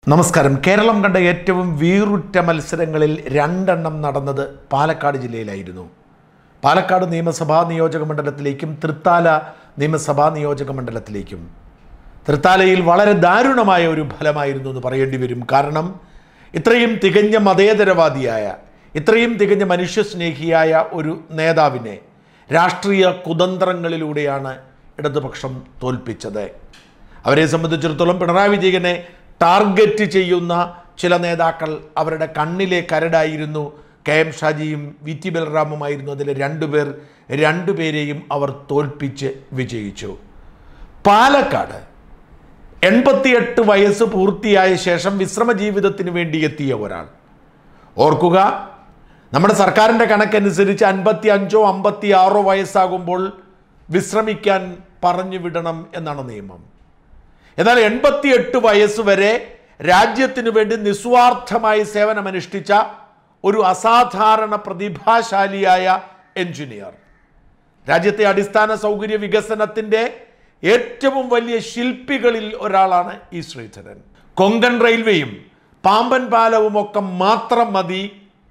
നമസ്കാരം കേരളം കണ്ട ഏറ്റവും വീറുറ്റ മത്സരങ്ങളിൽ രണ്ടെണ്ണം നടന്നത് പാലക്കാട് ജില്ലയിലായിരുന്നു പാലക്കാട് നിയമസഭാ നിയോജക മണ്ഡലത്തിലേക്കും തൃത്താല നിയമസഭാ നിയോജക മണ്ഡലത്തിലേക്കും തൃത്താലയിൽ വളരെ ദാരുണമായ ഒരു ഫലമായിരുന്നു എന്ന് പറയേണ്ടി വരും കാരണം ഇത്രയും തികഞ്ഞ മതേതരവാദിയായ ഇത്രയും തികഞ്ഞ മനുഷ്യസ്നേഹിയായ ഒരു നേതാവിനെ രാഷ്ട്രീയ കുതന്ത്രങ്ങളിലൂടെയാണ് ഇടതുപക്ഷം തോൽപ്പിച്ചത് അവരെ സംബന്ധിച്ചിടത്തോളം പിണറായി വിജയനെ ടാർഗറ്റ് ചെയ്യുന്ന ചില നേതാക്കൾ അവരുടെ കണ്ണിലെ കരടായിരുന്നു കെ എം ഷാജിയും വി ടി ബലറാമുമായിരുന്നു അതിലെ രണ്ടുപേർ രണ്ടുപേരെയും അവർ തോൽപ്പിച്ച് വിജയിച്ചു പാലക്കാട് എൺപത്തിയെട്ട് വയസ്സ് പൂർത്തിയായ ശേഷം വിശ്രമ ജീവിതത്തിന് വേണ്ടി എത്തിയ ഒരാൾ ഓർക്കുക നമ്മുടെ സർക്കാരിൻ്റെ കണക്കനുസരിച്ച് അൻപത്തി അഞ്ചോ അമ്പത്തി ആറോ വയസ്സാകുമ്പോൾ വിശ്രമിക്കാൻ പറഞ്ഞു വിടണം എന്നാണ് നിയമം എന്നാൽ എൺപത്തിയെട്ട് വയസ്സ് വരെ രാജ്യത്തിനു വേണ്ടി നിസ്വാർത്ഥമായി സേവനമനുഷ്ഠിച്ച ഒരു അസാധാരണ പ്രതിഭാശാലിയായ എഞ്ചിനീയർ രാജ്യത്തെ അടിസ്ഥാന സൗകര്യ വികസനത്തിൻ്റെ ഏറ്റവും വലിയ ശില്പികളിൽ ഒരാളാണ് ഈ ശ്രീധരൻ കൊങ്കൺ റെയിൽവേയും പാമ്പൻ പാലവും ഒക്കെ മാത്രം മതി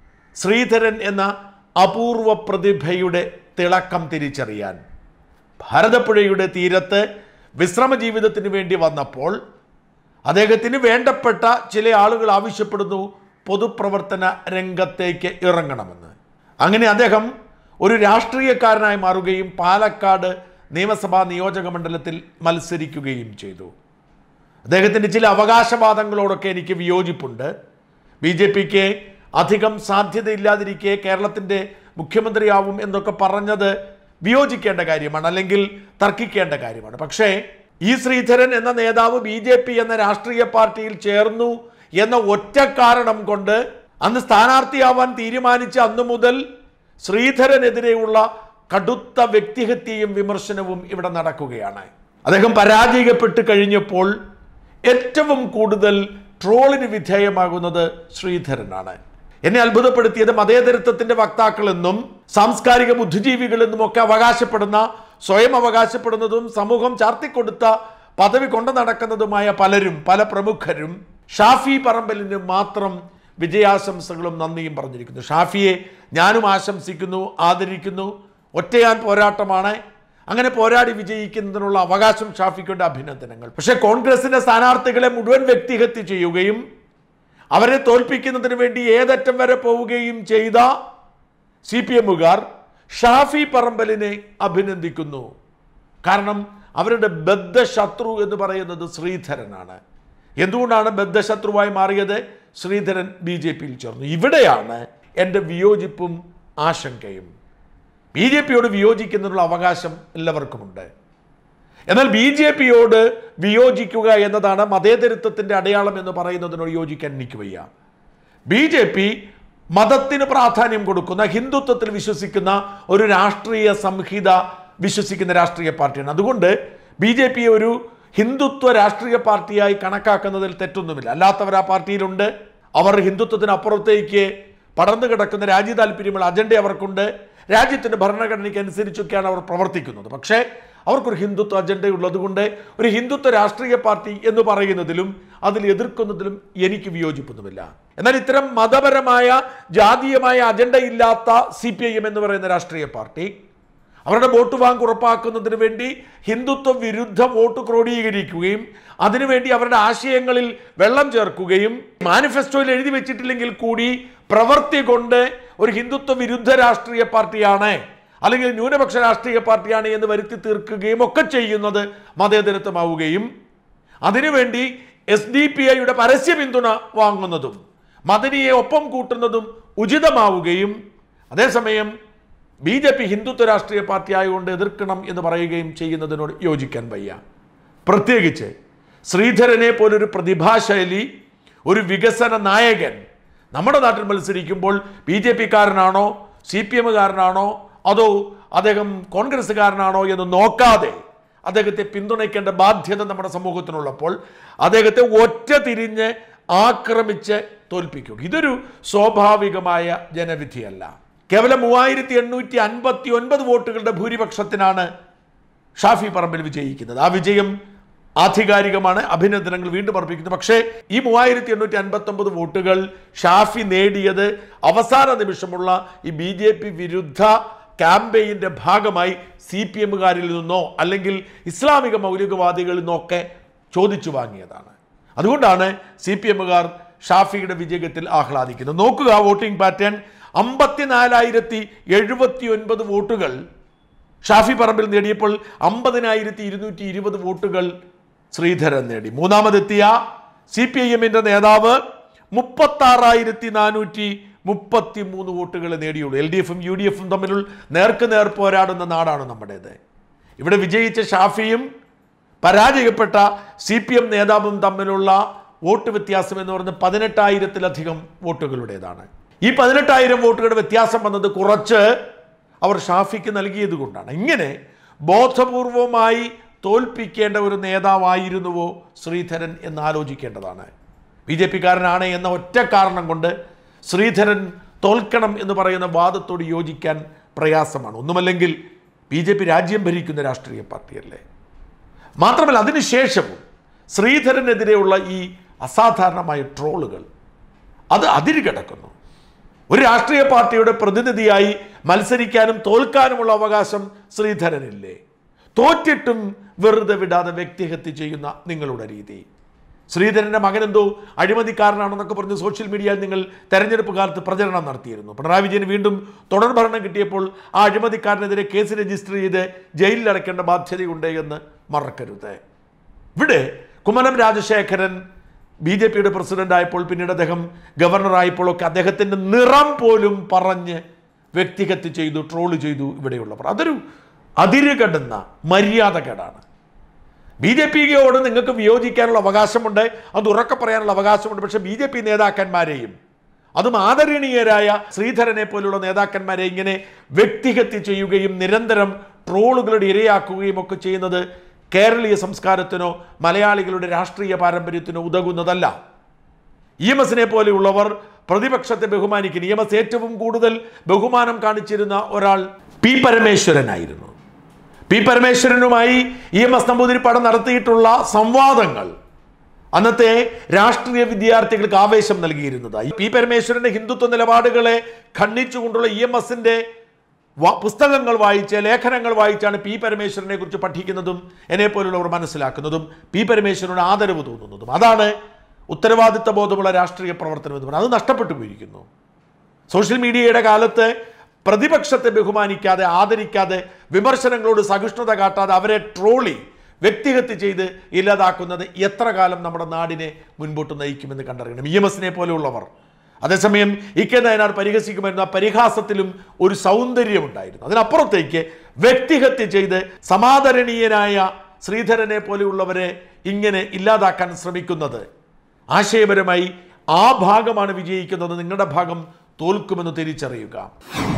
ശ്രീധരൻ എന്ന അപൂർവ പ്രതിഭയുടെ തിളക്കം തിരിച്ചറിയാൻ ഭാരതപ്പുഴയുടെ തീരത്ത് വിശ്രമ ജീവിതത്തിന് വേണ്ടി വന്നപ്പോൾ അദ്ദേഹത്തിന് വേണ്ടപ്പെട്ട ചില ആളുകൾ ആവശ്യപ്പെടുന്നു പൊതുപ്രവർത്തന രംഗത്തേക്ക് ഇറങ്ങണമെന്ന് അങ്ങനെ അദ്ദേഹം ഒരു രാഷ്ട്രീയക്കാരനായി മാറുകയും പാലക്കാട് നിയമസഭാ നിയോജക മണ്ഡലത്തിൽ മത്സരിക്കുകയും ചെയ്തു അദ്ദേഹത്തിൻ്റെ ചില അവകാശവാദങ്ങളോടൊക്കെ എനിക്ക് വിയോജിപ്പുണ്ട് ബി ജെ പിക്ക് അധികം സാധ്യതയില്ലാതിരിക്കെ കേരളത്തിൻ്റെ മുഖ്യമന്ത്രിയാവും എന്നൊക്കെ പറഞ്ഞത് വിയോജിക്കേണ്ട കാര്യമാണ് അല്ലെങ്കിൽ തർക്കിക്കേണ്ട കാര്യമാണ് പക്ഷേ ഈ ശ്രീധരൻ എന്ന നേതാവ് ബി ജെ പി എന്ന രാഷ്ട്രീയ പാർട്ടിയിൽ ചേർന്നു എന്ന ഒറ്റ കാരണം കൊണ്ട് അന്ന് സ്ഥാനാർത്ഥിയാവാൻ തീരുമാനിച്ച അന്നു മുതൽ ശ്രീധരനെതിരെയുള്ള കടുത്ത വ്യക്തിഹത്യയും വിമർശനവും ഇവിടെ നടക്കുകയാണ് അദ്ദേഹം പരാജയപ്പെട്ട് കഴിഞ്ഞപ്പോൾ ഏറ്റവും കൂടുതൽ ട്രോളിന് വിധേയമാകുന്നത് ശ്രീധരനാണ് എന്നെ അത്ഭുതപ്പെടുത്തിയത് മതേതരത്വത്തിന്റെ വക്താക്കളെന്നും സാംസ്കാരിക ബുദ്ധിജീവികളെന്നും ഒക്കെ അവകാശപ്പെടുന്ന സ്വയം അവകാശപ്പെടുന്നതും സമൂഹം ചാർത്തിക്കൊടുത്ത പദവി കൊണ്ടു നടക്കുന്നതുമായ പലരും പല പ്രമുഖരും ഷാഫി പറമ്പലിന് മാത്രം വിജയാശംസകളും നന്ദിയും പറഞ്ഞിരിക്കുന്നു ഷാഫിയെ ഞാനും ആശംസിക്കുന്നു ആദരിക്കുന്നു ഒറ്റയാൻ പോരാട്ടമാണ് അങ്ങനെ പോരാടി വിജയിക്കുന്നതിനുള്ള അവകാശം ഷാഫിക്കുണ്ട് അഭിനന്ദനങ്ങൾ പക്ഷേ കോൺഗ്രസിന്റെ സ്ഥാനാർത്ഥികളെ മുഴുവൻ വ്യക്തിഹത്യ ചെയ്യുകയും അവരെ തോൽപ്പിക്കുന്നതിന് വേണ്ടി ഏതറ്റം വരെ പോവുകയും ചെയ്ത സി പി എമ്മുകാർ ഷാഫി പറമ്പലിനെ അഭിനന്ദിക്കുന്നു കാരണം അവരുടെ ബദ്ധശത്രു എന്ന് പറയുന്നത് ശ്രീധരനാണ് എന്തുകൊണ്ടാണ് ബദ്ധശത്രുവായി മാറിയത് ശ്രീധരൻ ബി ജെ പിയിൽ ചേർന്നു ഇവിടെയാണ് എൻ്റെ വിയോജിപ്പും ആശങ്കയും ബി ജെ പിയോട് വിയോജിക്കുന്നതിനുള്ള അവകാശം എല്ലാവർക്കുമുണ്ട് എന്നാൽ ബി ജെ പിയോട് വിയോജിക്കുക എന്നതാണ് മതേതരത്വത്തിൻ്റെ അടയാളം എന്ന് പറയുന്നതിനോട് യോജിക്കാൻ എനിക്ക് വയ്യ ബി ജെ പി മതത്തിന് പ്രാധാന്യം കൊടുക്കുന്ന ഹിന്ദുത്വത്തിൽ വിശ്വസിക്കുന്ന ഒരു രാഷ്ട്രീയ സംഹിത വിശ്വസിക്കുന്ന രാഷ്ട്രീയ പാർട്ടിയാണ് അതുകൊണ്ട് ബി ജെ പി ഒരു ഹിന്ദുത്വ രാഷ്ട്രീയ പാർട്ടിയായി കണക്കാക്കുന്നതിൽ തെറ്റൊന്നുമില്ല അല്ലാത്തവർ ആ പാർട്ടിയിലുണ്ട് അവർ ഹിന്ദുത്വത്തിന് അപ്പുറത്തേക്ക് പടർന്നു കിടക്കുന്ന രാജ്യ താല്പര്യമുള്ള അജണ്ട അവർക്കുണ്ട് രാജ്യത്തിൻ്റെ ഭരണഘടനയ്ക്ക് അനുസരിച്ചൊക്കെയാണ് അവർ പ്രവർത്തിക്കുന്നത് പക്ഷേ അവർക്കൊരു ഹിന്ദുത്വ അജണ്ട ഉള്ളതുകൊണ്ട് ഒരു ഹിന്ദുത്വ രാഷ്ട്രീയ പാർട്ടി എന്ന് പറയുന്നതിലും അതിൽ എതിർക്കുന്നതിലും എനിക്ക് വിയോജിപ്പൊന്നുമില്ല എന്നാൽ ഇത്തരം മതപരമായ ജാതീയമായ അജണ്ട ഇല്ലാത്ത സി പി ഐ എം എന്ന് പറയുന്ന രാഷ്ട്രീയ പാർട്ടി അവരുടെ വോട്ട് ബാങ്ക് ഉറപ്പാക്കുന്നതിന് വേണ്ടി ഹിന്ദുത്വ വിരുദ്ധ വോട്ട് ക്രോഡീകരിക്കുകയും അതിനുവേണ്ടി അവരുടെ ആശയങ്ങളിൽ വെള്ളം ചേർക്കുകയും മാനിഫെസ്റ്റോയിൽ എഴുതി വെച്ചിട്ടില്ലെങ്കിൽ കൂടി പ്രവൃത്തി കൊണ്ട് ഒരു ഹിന്ദുത്വ വിരുദ്ധ രാഷ്ട്രീയ പാർട്ടിയാണ് അല്ലെങ്കിൽ ന്യൂനപക്ഷ രാഷ്ട്രീയ പാർട്ടിയാണ് എന്ന് വരുത്തി തീർക്കുകയും ഒക്കെ ചെയ്യുന്നത് മതേതരത്വമാവുകയും അതിനുവേണ്ടി എസ് ഡി പി ഐയുടെ പരസ്യ പിന്തുണ വാങ്ങുന്നതും മദനിയെ ഒപ്പം കൂട്ടുന്നതും ഉചിതമാവുകയും അതേസമയം ബി ജെ പി ഹിന്ദുത്വ രാഷ്ട്രീയ പാർട്ടി ആയതുകൊണ്ട് എതിർക്കണം എന്ന് പറയുകയും ചെയ്യുന്നതിനോട് യോജിക്കാൻ വയ്യ പ്രത്യേകിച്ച് ശ്രീധരനെ പോലൊരു പ്രതിഭാശൈലി ഒരു വികസന നായകൻ നമ്മുടെ നാട്ടിൽ മത്സരിക്കുമ്പോൾ ബി ജെ പിക്കാരനാണോ സി പി എമ്മുകാരനാണോ അതോ അദ്ദേഹം കോൺഗ്രസ്സുകാരനാണോ എന്ന് നോക്കാതെ അദ്ദേഹത്തെ പിന്തുണയ്ക്കേണ്ട ബാധ്യത നമ്മുടെ സമൂഹത്തിനുള്ളപ്പോൾ അദ്ദേഹത്തെ ഒറ്റ തിരിഞ്ഞ് ആക്രമിച്ച് തോൽപ്പിക്കുക ഇതൊരു സ്വാഭാവികമായ ജനവിധിയല്ല കേവലം മൂവായിരത്തി എണ്ണൂറ്റി അൻപത്തി ഒൻപത് വോട്ടുകളുടെ ഭൂരിപക്ഷത്തിനാണ് ഷാഫി പറമ്പിൽ വിജയിക്കുന്നത് ആ വിജയം ആധികാരികമാണ് അഭിനന്ദനങ്ങൾ വീണ്ടും അർപ്പിക്കുന്നു പക്ഷേ ഈ മൂവായിരത്തി എണ്ണൂറ്റി അൻപത്തി ഒമ്പത് വോട്ടുകൾ ഷാഫി നേടിയത് അവസാന നിമിഷമുള്ള ഈ ബി ജെ പി വിരുദ്ധ ക്യാമ്പയിൻ്റെ ഭാഗമായി സി പി എമ്മുകാരിൽ നിന്നോ അല്ലെങ്കിൽ ഇസ്ലാമിക മൗലികവാദികളിൽ നിന്നൊക്കെ ചോദിച്ചു വാങ്ങിയതാണ് അതുകൊണ്ടാണ് സി പി എമ്മുകാർ ഷാഫിയുടെ വിജയത്തിൽ ആഹ്ലാദിക്കുന്നത് നോക്കുക വോട്ടിംഗ് പാറ്റേൺ അമ്പത്തിനാലായിരത്തി എഴുപത്തി ഒൻപത് വോട്ടുകൾ ഷാഫി പറമ്പിൽ നേടിയപ്പോൾ അമ്പതിനായിരത്തി ഇരുന്നൂറ്റി ഇരുപത് വോട്ടുകൾ ശ്രീധരൻ നേടി മൂന്നാമതെത്തിയ സി പി ഐ എമ്മിൻ്റെ നേതാവ് മുപ്പത്താറായിരത്തി നാനൂറ്റി മുപ്പത്തി മൂന്ന് വോട്ടുകൾ നേടിയുള്ളൂ എൽ ഡി എഫും യു ഡി എഫും തമ്മിലുള്ള നേർക്ക് നേർ പോരാടുന്ന നാടാണ് നമ്മുടേത് ഇവിടെ വിജയിച്ച ഷാഫിയും പരാജയപ്പെട്ട സി പി എം നേതാവും തമ്മിലുള്ള വോട്ട് വ്യത്യാസം എന്ന് പറയുന്നത് പതിനെട്ടായിരത്തിലധികം വോട്ടുകളുടേതാണ് ഈ പതിനെട്ടായിരം വോട്ടുകളുടെ വ്യത്യാസം വന്നത് കുറച്ച് അവർ ഷാഫിക്ക് നൽകിയത് കൊണ്ടാണ് ഇങ്ങനെ ബോധപൂർവമായി തോൽപ്പിക്കേണ്ട ഒരു നേതാവായിരുന്നുവോ ശ്രീധരൻ എന്ന് ആലോചിക്കേണ്ടതാണ് ബി ജെ പിക്കാരനാണ് എന്ന ഒറ്റ കാരണം കൊണ്ട് ശ്രീധരൻ തോൽക്കണം എന്ന് പറയുന്ന വാദത്തോട് യോജിക്കാൻ പ്രയാസമാണ് ഒന്നുമല്ലെങ്കിൽ ബി ജെ പി രാജ്യം ഭരിക്കുന്ന രാഷ്ട്രീയ പാർട്ടിയല്ലേ മാത്രമല്ല അതിനുശേഷവും ശ്രീധരനെതിരെയുള്ള ഈ അസാധാരണമായ ട്രോളുകൾ അത് അതിര് കിടക്കുന്നു ഒരു രാഷ്ട്രീയ പാർട്ടിയുടെ പ്രതിനിധിയായി മത്സരിക്കാനും തോൽക്കാനുമുള്ള അവകാശം ശ്രീധരനില്ലേ തോറ്റിട്ടും വെറുതെ വിടാതെ വ്യക്തിഹത്യ ചെയ്യുന്ന നിങ്ങളുടെ രീതി ശ്രീധരന്റെ മകനെന്തോ അഴിമതിക്കാരനാണെന്നൊക്കെ പറഞ്ഞ് സോഷ്യൽ മീഡിയയിൽ നിങ്ങൾ തെരഞ്ഞെടുപ്പ് കാലത്ത് പ്രചരണം നടത്തിയിരുന്നു പിണറായി വിജയന് വീണ്ടും തുടർ ഭരണം കിട്ടിയപ്പോൾ ആ അഴിമതിക്കാരനെതിരെ കേസ് രജിസ്റ്റർ ചെയ്ത് ജയിലിൽ അടയ്ക്കേണ്ട ബാധ്യതയുണ്ട് എന്ന് മറക്കരുത് ഇവിടെ കുമ്മനം രാജശേഖരൻ ബി ജെ പിയുടെ പ്രസിഡന്റ് ആയപ്പോൾ പിന്നീട് അദ്ദേഹം ഗവർണറായപ്പോഴൊക്കെ അദ്ദേഹത്തിൻ്റെ നിറം പോലും പറഞ്ഞ് വ്യക്തിഹത്യ ചെയ്തു ട്രോള് ചെയ്തു ഇവിടെയുള്ളവർ അതൊരു അതിര് കടന്ന മര്യാദകേടാണ് ബി ജെ പിയോട് നിങ്ങൾക്ക് വിയോജിക്കാനുള്ള അവകാശമുണ്ട് അത് ഉറക്കെ പറയാനുള്ള അവകാശമുണ്ട് പക്ഷേ ബി ജെ പി നേതാക്കന്മാരെയും അതും ആദരണീയരായ ശ്രീധരനെ പോലുള്ള നേതാക്കന്മാരെ ഇങ്ങനെ വ്യക്തിഹത്യ ചെയ്യുകയും നിരന്തരം ട്രോളുകളുടെ ഇരയാക്കുകയും ഒക്കെ ചെയ്യുന്നത് കേരളീയ സംസ്കാരത്തിനോ മലയാളികളുടെ രാഷ്ട്രീയ പാരമ്പര്യത്തിനോ ഉതകുന്നതല്ല ഇ എം എസിനെ പോലെയുള്ളവർ പ്രതിപക്ഷത്തെ ബഹുമാനിക്കുന്നു ഇ എം എസ് ഏറ്റവും കൂടുതൽ ബഹുമാനം കാണിച്ചിരുന്ന ഒരാൾ പി പരമേശ്വരനായിരുന്നു പി പരമേശ്വരനുമായി ഇ എം എസ് നമ്പൂതിരിപ്പാടം നടത്തിയിട്ടുള്ള സംവാദങ്ങൾ അന്നത്തെ രാഷ്ട്രീയ വിദ്യാർത്ഥികൾക്ക് ആവേശം നൽകിയിരുന്നത് ഈ പി പരമേശ്വരന്റെ ഹിന്ദുത്വ നിലപാടുകളെ ഖണ്ഡിച്ചുകൊണ്ടുള്ള ഇ എം എസിന്റെ പുസ്തകങ്ങൾ വായിച്ച് ലേഖനങ്ങൾ വായിച്ചാണ് പി പരമേശ്വരനെ കുറിച്ച് പഠിക്കുന്നതും എന്നെ പോലുള്ളവർ മനസ്സിലാക്കുന്നതും പി പരമേശ്വരന് ആദരവ് തോന്നുന്നതും അതാണ് ഉത്തരവാദിത്ത ബോധമുള്ള രാഷ്ട്രീയ പ്രവർത്തനം എന്ന് പറയുന്നത് അത് നഷ്ടപ്പെട്ടു പോയിരിക്കുന്നു സോഷ്യൽ മീഡിയയുടെ കാലത്ത് പ്രതിപക്ഷത്തെ ബഹുമാനിക്കാതെ ആദരിക്കാതെ വിമർശനങ്ങളോട് സഹിഷ്ണുത കാട്ടാതെ അവരെ ട്രോളി വ്യക്തിഹത്യ ചെയ്ത് ഇല്ലാതാക്കുന്നത് എത്ര കാലം നമ്മുടെ നാടിനെ മുൻപോട്ട് നയിക്കുമെന്ന് കണ്ടറിയണം ഇ എം എസിനെ പോലെയുള്ളവർ അതേസമയം ഇ കെ നയനാർ പരിഹസിക്കുമായിരുന്നു ആ പരിഹാസത്തിലും ഒരു സൗന്ദര്യമുണ്ടായിരുന്നു അതിനപ്പുറത്തേക്ക് വ്യക്തിഹത്യ ചെയ്ത് സമാദരണീയനായ ശ്രീധരനെ പോലെയുള്ളവരെ ഇങ്ങനെ ഇല്ലാതാക്കാൻ ശ്രമിക്കുന്നത് ആശയപരമായി ആ ഭാഗമാണ് വിജയിക്കുന്നത് നിങ്ങളുടെ ഭാഗം തോൽക്കുമെന്ന് തിരിച്ചറിയുക